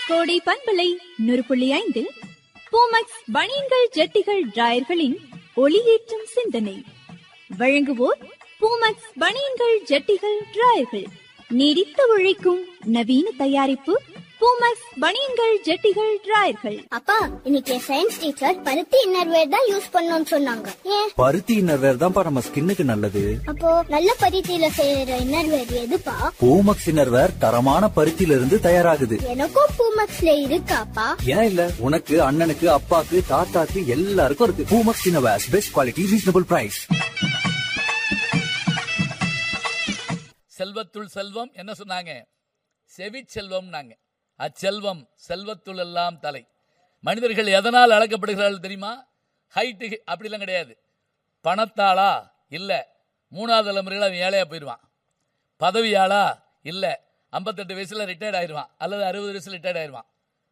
கோடை பண்பலை நூறு புள்ளி ஐந்தில் பூமக்ஸ் பனியன்கள் ஜட்டிகள் டிராயர்களின் ஒளியேற்றும் சிந்தனை வழங்குவோர் பூமக்ஸ் பனியன்கள் ஜட்டிகள் டிராயர்கள் நீடித்து உழைக்கும் நவீன தயாரிப்பு பூமக்ஸ் பனியன்கள் ஜட்டிகள் டிராயர்கள் அப்பா இன்னைக்கு சயின்ஸ் டீச்சர் பருத்தி இன்னர்வேர் தான் யூஸ் பண்ணணும்னு சொன்னாங்க ஏன் பருத்தி இன்னர்வேர் தான்ப்பா நம்ம ஸ்கின்னுக்கு நல்லது அப்போ நல்ல பருத்தியில செய்யற இன்னர்வேர் எதுப்பா பூமக்ஸ் இன்னர்வேர் தரமான பருத்தியில இருந்து தயாராகுது எனக்கும் பூமக்ஸ்ல இருக்காப்பா ஏன் இல்ல உனக்கு அண்ணனுக்கு அப்பாக்கு தாத்தாக்கு எல்லாருக்கும் இருக்கு Poomex innerwear best quality reasonable price செல்வத்துள் செல்வம் என்ன சொன்னாங்க செவி செல்வம்னாங்க அச்செல்வம் செல்வத்துள் எல்லாம் தலை மனிதர்கள் எதனால் அழைக்கப்படுகிறார்கள் தெரியுமா ஹைட்டு அப்படிலாம் கிடையாது பணத்தாளா இல்லை மூணாவது தலைமுறையில் அவன் ஏழையாக போயிடுவான் பதவியாளா இல்லை ஐம்பத்தெட்டு வயசில் ரிட்டையர்ட் ஆயிடுவான் அல்லது அறுபது வயசில் ரிட்டையர்ட் ஆயிடுவான்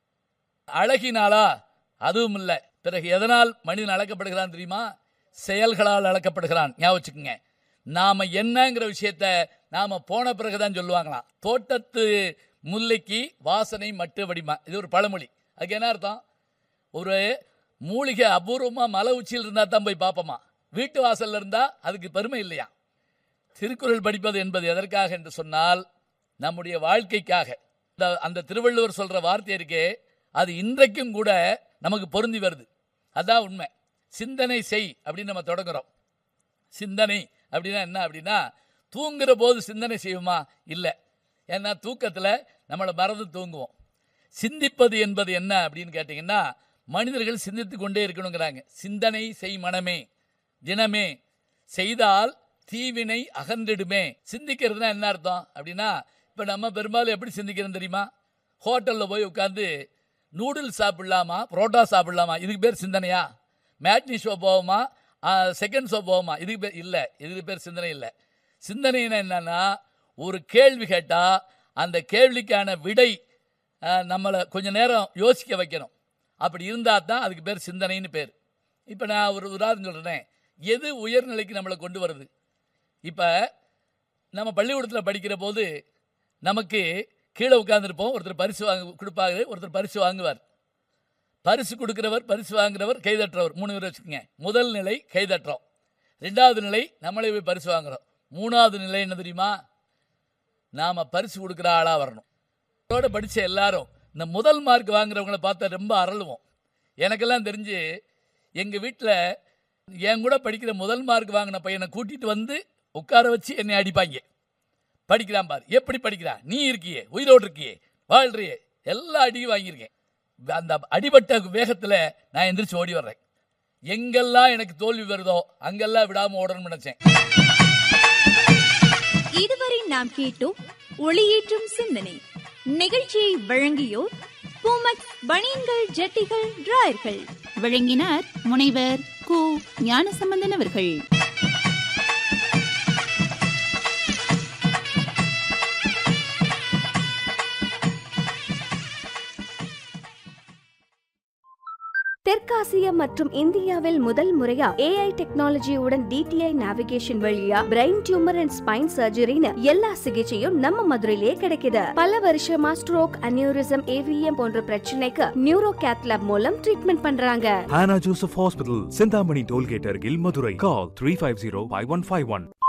அழகினாலா அதுவும் இல்லை பிறகு எதனால் மனிதன் அழைக்கப்படுகிறான் தெரியுமா செயல்களால் அழைக்கப்படுகிறான் ஞாபகம் வச்சுக்கோங்க நாம என்னங்கிற விஷயத்த நாம போன பிறகுதான் சொல்லுவாங்களாம் தோட்டத்து முல்லைக்கு வாசனை மட்டு வடிமா இது ஒரு பழமொழி அதுக்கு என்ன அர்த்தம் ஒரு மூலிகை அபூர்வமா மலை உச்சியில் இருந்தா தான் போய் பார்ப்போமா வீட்டு வாசல்ல இருந்தா அதுக்கு பெருமை இல்லையா திருக்குறள் படிப்பது என்பது எதற்காக என்று சொன்னால் நம்முடைய வாழ்க்கைக்காக இந்த- அந்த திருவள்ளுவர் சொல்ற வார்த்தை இருக்கே அது இன்றைக்கும் கூட நமக்கு பொருந்தி வருது அதான் உண்மை சிந்தனை செய் அப்படின்னு நம்ம தொடங்குறோம் சிந்தனை அப்படின்னா என்ன அப்படின்னா தூங்குற போது சிந்தனை செய்வோமா இல்லை ஏன்னா தூக்கத்தில் நம்மளை மறந்து தூங்குவோம் சிந்திப்பது என்பது என்ன அப்படின்னு கேட்டிங்கன்னா மனிதர்கள் சிந்தித்து கொண்டே இருக்கணுங்கிறாங்க சிந்தனை செய் மனமே தினமே செய்தால் தீவினை அகன்றிடுமே சிந்திக்கிறதுனா என்ன அர்த்தம் அப்படின்னா இப்போ நம்ம பெரும்பாலும் எப்படி சிந்திக்கிறோம் தெரியுமா ஹோட்டலில் போய் உட்காந்து நூடுல்ஸ் சாப்பிடலாமா புரோட்டா சாப்பிடலாமா இதுக்கு பேர் சிந்தனையா மேட்னி ஷோ போவோமா செகண்ட் ஷோ போவோமா இதுக்கு பேர் இல்லை இதுக்கு பேர் சிந்தனை இல்லை சிந்தனைனா என்னன்னா ஒரு கேள்வி கேட்டால் அந்த கேள்விக்கான விடை அஹ், நம்மளை கொஞ்ச நேரம் யோசிக்க வைக்கணும் அப்படி இருந்தால் தான் அதுக்கு பேர் சிந்தனைன்னு பேர் இப்போ நான் ஒரு உதாரணம் சொல்கிறேன் எது உயர்நிலைக்கு நம்மளை கொண்டு வருது இப்போ நம்ம பள்ளிக்கூடத்தில் படிக்கிற போது நமக்கு கீழே உட்காந்துருப்போம் ஒருத்தர் பரிசு வாங்க கொடுப்பாரு ஒருத்தர் பரிசு வாங்குவார் பரிசு கொடுக்கிறவர் பரிசு வாங்குறவர் கைதட்டுறவர் மூணு பேர் வச்சுக்கோங்க முதல் நிலை கைதட்டுறோம் ரெண்டாவது நிலை நம்மளே போய் பரிசு வாங்குறோம் மூணாவது நிலை என்ன தெரியுமா நாம பரிசு கொடுக்குற ஆளாக வரணும் இதோட படித்த எல்லாரும் இந்த முதல் மார்க் வாங்குறவங்கள பார்த்தா ரொம்ப அரளுவோம் எனக்கெல்லாம் தெரிஞ்சு எங்கள் வீட்டில் என் கூட படிக்கிற முதல் மார்க் வாங்கின பையனை கூட்டிகிட்டு வந்து உட்கார வச்சு என்னை அடிப்பாங்க படிக்கிறான் பாரு எப்படி படிக்கிறா நீ இருக்கியே உயிரோடு இருக்கியே வாழ்றியே எல்லா அடியும் வாங்கியிருக்கேன் அந்த அடிபட்ட வேகத்தில் நான் எந்திரிச்சு ஓடி வர்றேன் எங்கெல்லாம் எனக்கு தோல்வி வருதோ அங்கெல்லாம் விடாமல் ஓடணும்னு நினச்சேன் இதுவரை நாம் கேட்டோம் ஒளியேற்றும் சிந்தனை நிகழ்ச்சியை வழங்கியோர் பூமக்ஸ் பனியன்கள் ஜட்டிகள் டிராயர்கள் வழங்கினார் முனைவர் கு ஞானசம்பந்தன் அவர்கள் தெற்காசியா மற்றும் இந்தியாவில் முதல் முறையா ஏஐ டெக்னாலஜியுடன் டிடிஐ நேவிகேஷன் வழியா பிரெயின் டியூமர் அண்ட் ஸ்பைன் சர்ஜரின்னு எல்லா சிகிச்சையும் நம்ம மதுரையிலேயே கிடைக்குது பல வருஷமா ஸ்ட்ரோக் அனியூரிசம் ஏவிஎம் போன்ற பிரச்சனைக்கு நியூரோ கேத்லாப் மூலம் ட்ரீட்மெண்ட் பண்றாங்க Hannah Joseph Hospital, Sindhamani Tollgate, Argil, Madurai. Call 350 5151.